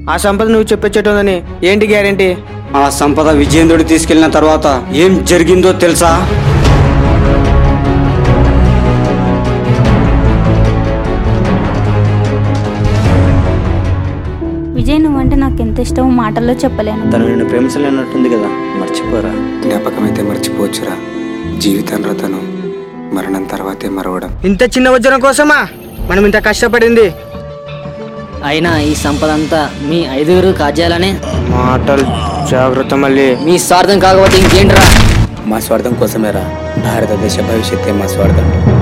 ఆ సంపద నువ్వు చెప్పొచ్చేటోందని ఏంటి గ్యారంటీ ఆ సంపద విజయేంద్రుడు తీసుకెళ్లిన తర్వాత ఏం జరిగిందో తెలుసా విజయ్ నువ్వంటే నాకు ఎంత ఇష్టమో మాటల్లో చెప్పలేను తను నిన్ను ప్రేమించలేనట్టుంది కదా మర్చిపోరా జ్ఞాపకమైతే మర్చిపోవచ్చురా జీవితంలో తను మరణం తర్వాతే మరవడం ఇంత చిన్న వజ్రం కోసమా మనం ఇంత కష్టపడింది అయినా ఈ సంపద అంతా మీ ఐదుగురు కాజేయాలనే మాటలు జాగ్రత్త మళ్ళీ మీ స్వార్థం కాకపోతే ఇంకేంట్రా మా స్వార్థం కోసమేరా భారతదేశ భవిష్యత్తే మా స్వార్థం